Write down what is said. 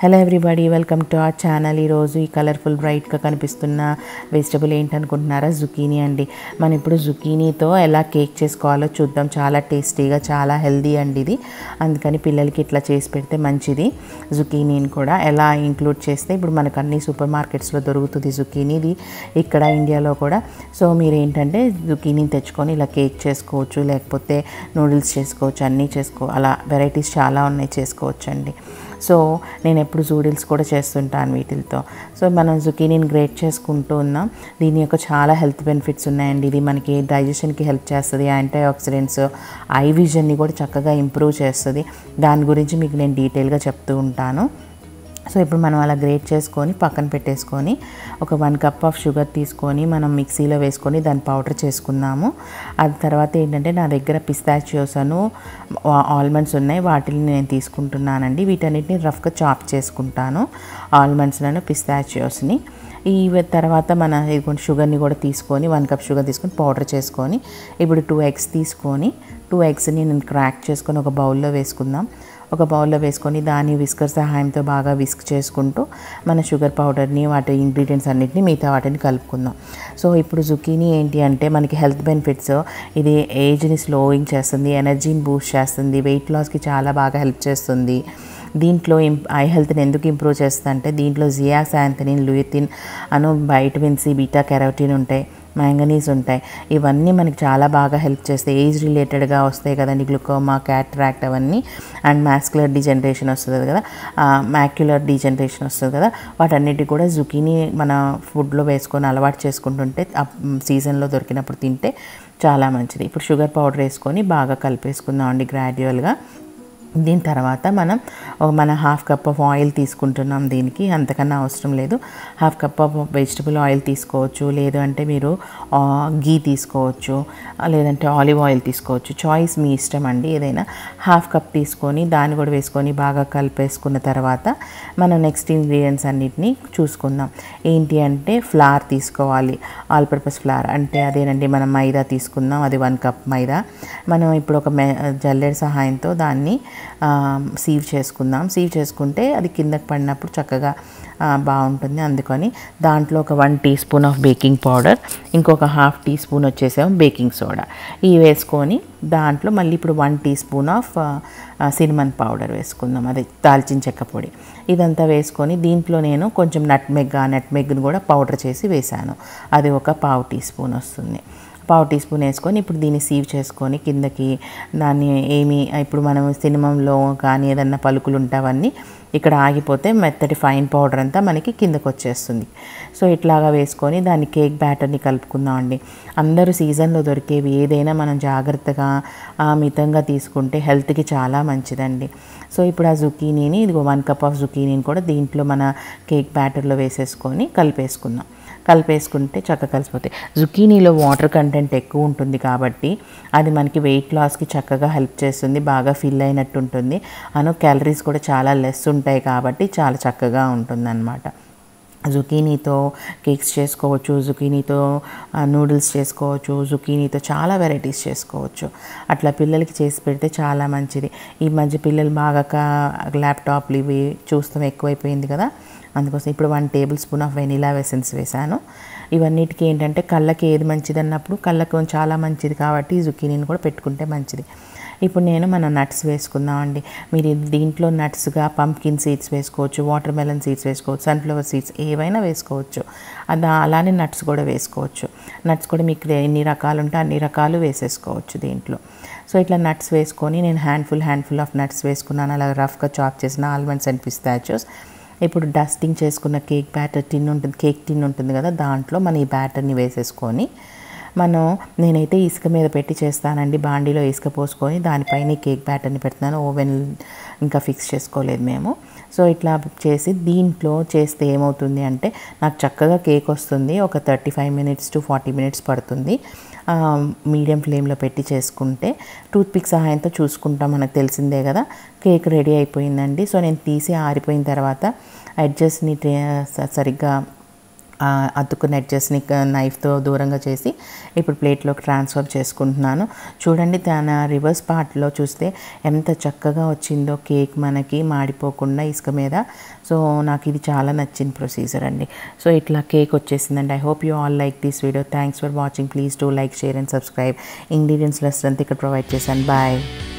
hello everybody welcome to our channel ఈరోజు ఈ colourful బ్రైట్గా కనిపిస్తున్న వెజిటబుల్ ఏంటనుకుంటున్నారా జుకీనీ అండి మనం ఇప్పుడు జుకీనీతో ఎలా కేక్ చేసుకోవాలో చూద్దాం చాలా టేస్టీగా చాలా హెల్దీ అండి ఇది అందుకని పిల్లలకి ఇట్లా చేసి పెడితే మంచిది జుకీనీని కూడా ఎలా ఇంక్లూడ్ చేస్తే ఇప్పుడు మనకు అన్ని సూపర్ మార్కెట్స్లో దొరుకుతుంది జుకీనీ ఇది ఇక్కడ ఇండియాలో కూడా సో మీరు ఏంటంటే జుకీనీని తెచ్చుకొని ఇలా కేక్ చేసుకోవచ్చు లేకపోతే నూడిల్స్ చేసుకోవచ్చు అన్నీ చేసుకో అలా వెరైటీస్ చాలా ఉన్నాయి చేసుకోవచ్చు అండి సో నేను ఎప్పుడు జూడిల్స్ కూడా చేస్తుంటాను వీటితో సో మనం జుకీనీని గ్రేట్ చేసుకుంటూ ఉన్నాం దీని యొక్క చాలా హెల్త్ బెనిఫిట్స్ ఉన్నాయండి ఇది మనకి డైజెషన్కి హెల్ప్ చేస్తుంది యాంటీ ఆక్సిడెంట్స్ ఐ విజన్ని కూడా చక్కగా ఇంప్రూవ్ చేస్తుంది దాని గురించి మీకు నేను డీటెయిల్గా చెప్తూ ఉంటాను సో ఇప్పుడు మనం అలా గ్రేట్ చేసుకొని పక్కన పెట్టేసుకొని ఒక వన్ కప్ ఆఫ్ షుగర్ తీసుకొని మనం మిక్సీలో వేసుకొని దాన్ని పౌడర్ చేసుకుందాము అది తర్వాత ఏంటంటే నా దగ్గర పిస్తాచియోస్ అను ఆల్మండ్స్ ఉన్నాయి వాటిని నేను తీసుకుంటున్నానండి వీటన్నిటిని రఫ్గా చాప్ చేసుకుంటాను ఆల్మండ్స్లను పిస్తాచియోస్ని ఈ తర్వాత మన ఇదిగోండి షుగర్ని కూడా తీసుకొని వన్ కప్ షుగర్ తీసుకొని పౌడర్ చేసుకొని ఇప్పుడు టూ ఎగ్స్ తీసుకొని టూ ఎగ్స్ని నేను క్రాక్ చేసుకొని ఒక బౌల్లో వేసుకుందాం ఒక బౌల్లో వేసుకొని దాన్ని విస్కర్ సహాయంతో బాగా విస్క్ చేసుకుంటూ మన షుగర్ పౌడర్ని వాటి ఇంగ్రీడియంట్స్ అన్నిటిని మిగతా వాటిని కలుపుకుందాం సో ఇప్పుడు జుకీనీ ఏంటి అంటే మనకి హెల్త్ బెనిఫిట్స్ ఇది ఏజ్ని స్లోయింగ్ చేస్తుంది ఎనర్జీని బూస్ట్ చేస్తుంది వెయిట్ లాస్కి చాలా బాగా హెల్ప్ చేస్తుంది దీంట్లో ఐ హెల్త్ని ఎందుకు ఇంప్రూవ్ చేస్తుంది అంటే దీంట్లో జియాక్స్ యాంథనిన్ లూయితిన్ అను వైటమిన్ సి బీటా కెరోటిన్ ఉంటాయి మ్యాంగనీస్ ఉంటాయి ఇవన్నీ మనకి చాలా బాగా హెల్ప్ చేస్తాయి ఏజ్ రిలేటెడ్గా వస్తాయి కదండి గ్లూకోమా క్యాట్రాక్ట్ అవన్నీ అండ్ మ్యాస్కులర్ డిజనరేషన్ వస్తుంది కదా మ్యాక్యులర్ డిజనరేషన్ వస్తుంది కదా వాటన్నిటి కూడా జుకీని మన ఫుడ్లో వేసుకొని అలవాటు చేసుకుంటుంటే సీజన్లో దొరికినప్పుడు తింటే చాలా మంచిది ఇప్పుడు షుగర్ పౌడర్ వేసుకొని బాగా కలిపేసుకుందాం అండి గ్రాడ్యువల్గా దీని తర్వాత మనం మన హాఫ్ కప్ ఆఫ్ ఆయిల్ తీసుకుంటున్నాం దీనికి అంతకన్నా అవసరం లేదు half cup of vegetable oil తీసుకోవచ్చు లేదు అంటే మీరు గీ తీసుకోవచ్చు లేదంటే ఆలివ్ ఆయిల్ తీసుకోవచ్చు చాయిస్ మీ ఇష్టం అండి ఏదైనా హాఫ్ కప్ తీసుకొని దాన్ని కూడా వేసుకొని బాగా కలిపేసుకున్న తర్వాత మనం నెక్స్ట్ ఇంగ్రీడియంట్స్ అన్నిటిని చూసుకుందాం ఏంటి అంటే ఫ్లార్ తీసుకోవాలి ఆల్ పర్పస్ ఫ్లార్ అంటే అదేనండి మనం మైదా తీసుకుందాం అది వన్ కప్ మైదా మనం ఇప్పుడు ఒక జల్లెడ సహాయంతో దాన్ని సీవ్ చేసుకుందాం సీవ్ చేసుకుంటే అది కిందకి పడినప్పుడు చక్కగా బాగుంటుంది అందుకని దాంట్లో ఒక one teaspoon of baking powder ఇంకొక హాఫ్ టీ స్పూన్ వచ్చేసాము బేకింగ్ సోడా ఇవి వేసుకొని దాంట్లో మళ్ళీ ఇప్పుడు one teaspoon of cinnamon powder వేసుకుందాం అది దాల్చిన చెక్క పొడి ఇదంతా వేసుకొని దీంట్లో నేను కొంచెం నట్మెగ్ ఆ నట్మెగ్ని కూడా పౌడర్ చేసి వేశాను అది ఒక పావు టీ స్పూన్ వస్తుంది పావు టీ స్పూన్ వేసుకొని ఇప్పుడు దీన్ని సీవ్ చేసుకొని కిందకి దాన్ని ఏమి ఇప్పుడు మనం సినిమంలో కానీ ఏదన్నా పలుకులు ఉంటావన్నీ ఇక్కడ ఆగిపోతే మెత్తటి ఫైన్ పౌడర్ అంతా మనకి కిందకు వచ్చేస్తుంది సో ఇట్లాగా వేసుకొని దాన్ని కేక్ బ్యాటర్ని కలుపుకుందాం అండి అందరూ సీజన్లో దొరికేవి ఏదైనా మనం జాగ్రత్తగా మితంగా తీసుకుంటే హెల్త్కి చాలా మంచిదండి సో ఇప్పుడు ఆ జుకీనీని ఇదిగో వన్ కప్ ఆఫ్ జుకీనీని కూడా దీంట్లో మన కేక్ బ్యాటర్లో వేసేసుకొని కలిపేసుకుందాం కలిపేసుకుంటే చక్కగా కలిసిపోతాయి జుకీనీలో వాటర్ కంటెంట్ ఎక్కువ ఉంటుంది కాబట్టి అది మనకి వెయిట్ లాస్కి చక్కగా హెల్ప్ చేస్తుంది బాగా ఫిల్ అయినట్టు ఉంటుంది అను క్యాలరీస్ కూడా చాలా లెస్ ఉంటాయి కాబట్టి చాలా చక్కగా ఉంటుందన్నమాట జుకీనీతో కేక్స్ చేసుకోవచ్చు జుకీనీతో నూడిల్స్ చేసుకోవచ్చు జుకీనీతో చాలా వెరైటీస్ చేసుకోవచ్చు అట్లా పిల్లలకి చేసి పెడితే చాలా మంచిది ఈ మధ్య పిల్లలు బాగా ల్యాప్టాప్లు ఇవి చూస్తాం ఎక్కువైపోయింది కదా అందుకోసం ఇప్పుడు one table spoon of vanilla essence వేసాను ఇవన్నిటికీ ఏంటంటే కళ్ళకి ఏది మంచిది అన్నప్పుడు కళ్ళకు చాలా మంచిది కాబట్టి జుకీనీని కూడా పెట్టుకుంటే మంచిది ఇప్పుడు నేను మన నట్స్ వేసుకుందామండి మీరు దీంట్లో నట్స్గా పంప్కిన్ సీడ్స్ వేసుకోవచ్చు వాటర్ మెలన్ సీడ్స్ వేసుకోవచ్చు సన్ఫ్లవర్ సీడ్స్ ఏవైనా వేసుకోవచ్చు అది అలానే నట్స్ కూడా వేసుకోవచ్చు నట్స్ కూడా మీకు ఎన్ని రకాలు ఉంటే అన్ని రకాలు వేసేసుకోవచ్చు దీంట్లో సో ఇట్లా నట్స్ వేసుకొని నేను హ్యాండ్ఫుల్ హ్యాండ్ఫుల్ ఆఫ్ నట్స్ వేసుకున్నాను అలా రఫ్గా చాప్ చేసిన ఆల్మండ్స్ అండ్ పిస్తాచోస్ ఇప్పుడు డస్టింగ్ చేసుకున్న కేక్ బ్యాటర్ టిన్ ఉంటుంది కేక్ టిన్ ఉంటుంది కదా దాంట్లో మన ఈ బ్యాటర్ని వేసేసుకొని మనం నేనైతే ఇసుక మీద పెట్టి చేస్తానండి బాండీలో ఇసుక పోసుకొని దానిపైన కేక్ బ్యాటర్ని పెడుతున్నాను ఓవెన్ ఇంకా ఫిక్స్ చేసుకోలేదు మేము సో ఇట్లా చేసి దీంట్లో చేస్తే ఏమవుతుంది అంటే నాకు చక్కగా కేక్ వస్తుంది ఒక thirty five minutes to forty minutes పడుతుంది మీడియం ఫ్లేమ్లో పెట్టి చేసుకుంటే టూత్ పిక్ సహాయంతో చూసుకుంటాం మనకు తెలిసిందే కదా కేక్ రెడీ అయిపోయిందండి సో నేను తీసి ఆరిపోయిన తర్వాత అడ్జస్ట్ని సరిగ్గా ఆ, అతుక్కున్న ఎడ్జెస్ని నైఫ్తో దూరంగా చేసి ఇప్పుడు ప్లేట్లోకి ట్రాన్స్ఫర్ చేసుకుంటున్నాను చూడండి తన రివర్స్ పార్ట్లో చూస్తే ఎంత చక్కగా వచ్చిందో కేక్ మనకి మాడిపోకుండా ఇసుక మీద సో నాకు ఇది చాలా నచ్చిన ప్రొసీజర్ అండి సో ఇట్లా కేక్ వచ్చేసిందండి I hope you all like this video thanks for watching please do like share and subscribe ingredients list అంతా ఇక్కడ ప్రొవైడ్ చేశాను బాయ్